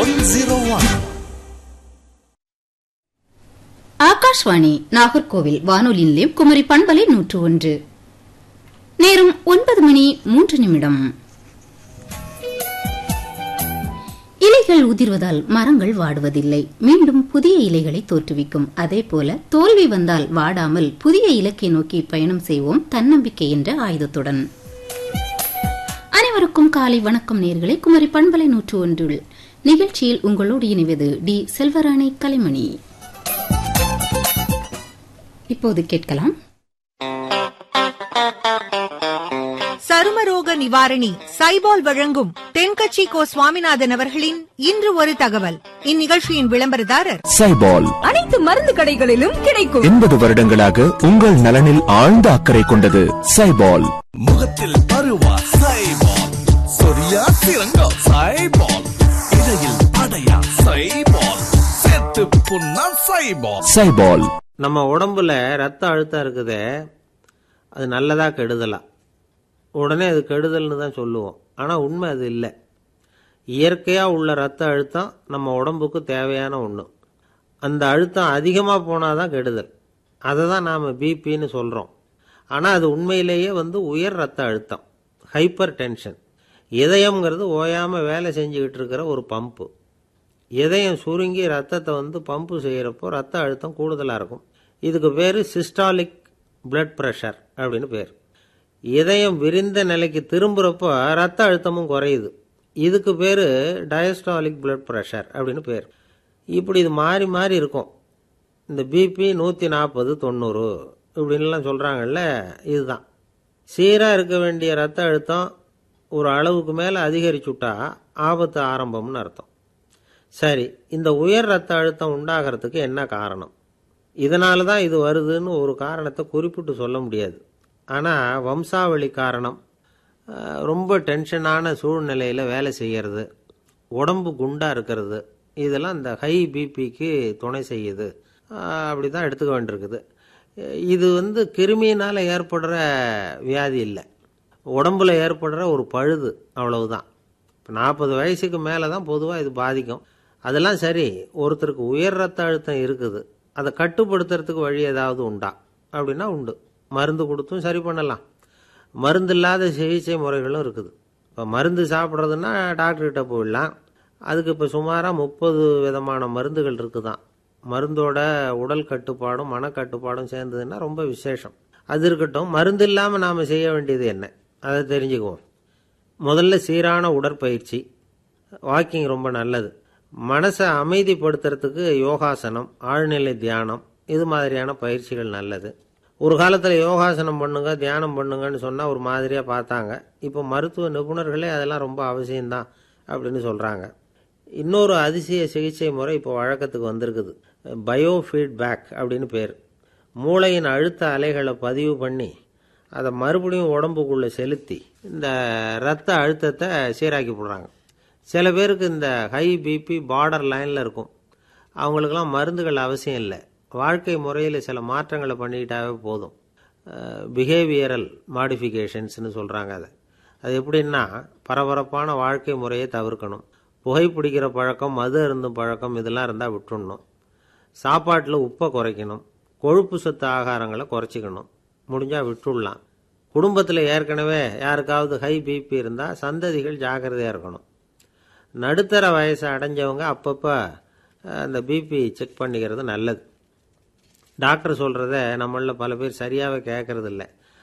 one zero one Akashvani Nagercoil வானொலி நிலையம் குமரி பண்பலை நூற்று ஒன்று நேரம் ஒன்பது மணி மூன்று நிமிடம் இலைகள் உதிர்வதால் மரங்கள் வாடுவதில்லை மீண்டும் புதிய இலைகளை தோற்றுவிக்கும் அதேபோல தோல்வி வந்தால் வாடாமல் புதிய இலக்கை நோக்கி பயணம் செய்வோம் தன்னம்பிக்கை என்ற ஆயுதத்துடன் அனைவருக்கும் காலை வணக்கம் நேர்களை குமரி பண்பலை நூற்று ஒன்றில் நிகழ்ச்சியில் உங்களோடு இணைவது டி செல்வராணி கலைமணி இப்போது கேட்கலாம் சருமரோக நிவாரணி சைபால் வழங்கும் தென்கட்சி கோ சுவாமிநாதன் அவர்களின் இன்று ஒரு தகவல் இந்நிகழ்ச்சியின் விளம்பரதாரர் சைபால் அனைத்து மருந்து கடைகளிலும் கிடைக்கும் எண்பது வருடங்களாக உங்கள் நலனில் ஆழ்ந்த அக்கறை கொண்டது சைபால் முகத்தில் பருவா சைபால் சொரியா சிறங்கா சைபால் இடையில் அடையா சைபால் செத்து புண்ணா சைபால் சைபால் நம்ம உடம்புல ரத்த அழுத்தம் இருக்குதே அது நல்லதா கெடுதலா உடனே அது கெடுதல்னு தான் சொல்லுவோம் ஆனால் உண்மை அது இல்லை இயற்கையாக உள்ள ரத்த அழுத்தம் நம்ம உடம்புக்கு தேவையான ஒன்று அந்த அழுத்தம் அதிகமாக போனால் தான் கெடுதல் அதை தான் நாம் பிபின்னு சொல்கிறோம் ஆனால் அது உண்மையிலேயே வந்து உயர் ரத்த அழுத்தம் ஹைப்பர் டென்ஷன் இதயம்ங்கிறது ஓயாமல் வேலை செஞ்சுக்கிட்டு இருக்கிற ஒரு பம்பு இதயம் சுருங்கி ரத்தத்தை வந்து பம்பு செய்கிறப்போ ரத்த அழுத்தம் கூடுதலாக இருக்கும் இதுக்கு பேர் சிஸ்டாலிக் பிளட் ப்ரெஷர் அப்படின்னு பேர் இதயம் விரிந்த நிலைக்கு திரும்புகிறப்போ ரத்த அழுத்தமும் குறையுது இதுக்கு பேர் டயஸ்டாலிக் பிளட் ப்ரெஷர் அப்படின்னு பேர் இப்படி இது மாறி மாறி இருக்கும் இந்த பிபி நூற்றி நாற்பது தொண்ணூறு இப்படின்லாம் சொல்கிறாங்கல்ல இதுதான் சீராக இருக்க வேண்டிய ரத்த அழுத்தம் ஒரு அளவுக்கு மேலே அதிகரிச்சுட்டா ஆபத்து ஆரம்பம்னு அர்த்தம் சரி இந்த உயர் ரத்த அழுத்தம் உண்டாகிறதுக்கு என்ன காரணம் இதனால தான் இது வருதுன்னு ஒரு காரணத்தை குறிப்பிட்டு சொல்ல முடியாது ஆனால் வம்சாவளி காரணம் அஹ், ரொம்ப டென்ஷனான சூழ்நிலையில் வேலை செய்கிறது உடம்பு குண்டாக இருக்கிறது இதெல்லாம் இந்த ஹை பிபிக்கு துணை செய்யுது அஹ், அப்படி தான் எடுத்துக்க வேண்டியிருக்குது அஹ், இது வந்து கிருமியினால் ஏற்படுற வியாதி இல்லை உடம்புல ஏற்படுற ஒரு பழுது அவ்வளவுதான் இப்போ நாற்பது வயசுக்கு மேலே தான் பொதுவாக இது பாதிக்கும் அதெல்லாம் சரி ஒருத்தருக்கு உயர் ரத்த அழுத்தம் இருக்குது அதை கட்டுப்படுத்துறதுக்கு வழி ஏதாவது உண்டா அப்படின்னா உண்டு மருந்து கொடுத்தும் சரி பண்ணலாம் மருந்து இல்லாத சிகிச்சை முறைகளும் இருக்குது இப்போ மருந்து சாப்பிட்றதுன்னா டாக்டர்கிட்ட போயிடலாம் அதுக்கு இப்போ சுமாராக முப்பது விதமான மருந்துகள் இருக்குதான் மருந்தோட உடல் கட்டுப்பாடும் மனக்கட்டுப்பாடும் சேர்ந்ததுன்னா ரொம்ப விசேஷம் அது இருக்கட்டும் மருந்து இல்லாமல் நாம் செய்ய வேண்டியது என்ன அதை தெரிஞ்சுக்குவோம் முதல்ல சீரான உடற்பயிற்சி வாக்கிங் ரொம்ப நல்லது மனசை அமைதிப்படுத்துறதுக்கு யோகாசனம் ஆழ்நிலை தியானம் இது மாதிரியான பயிற்சிகள் நல்லது ஒரு காலத்தில் யோகாசனம் பண்ணுங்க தியானம் பண்ணுங்கன்னு சொன்னால் ஒரு மாதிரியாக பார்த்தாங்க இப்போ மருத்துவ நிபுணர்களே அதெல்லாம் ரொம்ப அவசியம்தான் அப்படின்னு சொல்கிறாங்க இன்னொரு அதிசய சிகிச்சை முறை இப்போ வழக்கத்துக்கு வந்திருக்குது பயோ ஃபீட்பேக் அப்படின்னு பேர் மூளையின் அழுத்த அலைகளை பதிவு பண்ணி அதை மறுபடியும் உடம்புக்குள்ளே செலுத்தி இந்த ரத்த அழுத்தத்தை சீராக்கி போடுறாங்க சில பேருக்கு இந்த ஹை பிபி பார்டர் லைனில் இருக்கும் அவங்களுக்கெல்லாம் மருந்துகள் அவசியம் இல்லை வாழ்க்கை முறையில் சில மாற்றங்களை பண்ணிக்கிட்டாவே போதும் பிஹேவியரல் மாடிஃபிகேஷன்ஸ்னு சொல்கிறாங்க அதை அது எப்படின்னா பரபரப்பான வாழ்க்கை முறையை தவிர்க்கணும் புகைப்பிடிக்கிற பழக்கம் மது அருந்தும் பழக்கம் இதெல்லாம் இருந்தால் விட்டுடணும் சாப்பாட்டில் உப்பை குறைக்கணும் கொழுப்பு சத்து ஆகாரங்களை குறைச்சிக்கணும் முடிஞ்சால் விட்டுடலாம் குடும்பத்தில் ஏற்கனவே யாருக்காவது ஹை பிபி இருந்தால் சந்ததிகள் ஜாக்கிரதையாக இருக்கணும் நடுத்தர வயசை அடைஞ்சவங்க அப்பப்போ அந்த பிபி செக் பண்ணிக்கிறது நல்லது டாக்டர் சொல்கிறத நம்மளில் பல பேர் சரியாகவே கேட்கறது இல்லை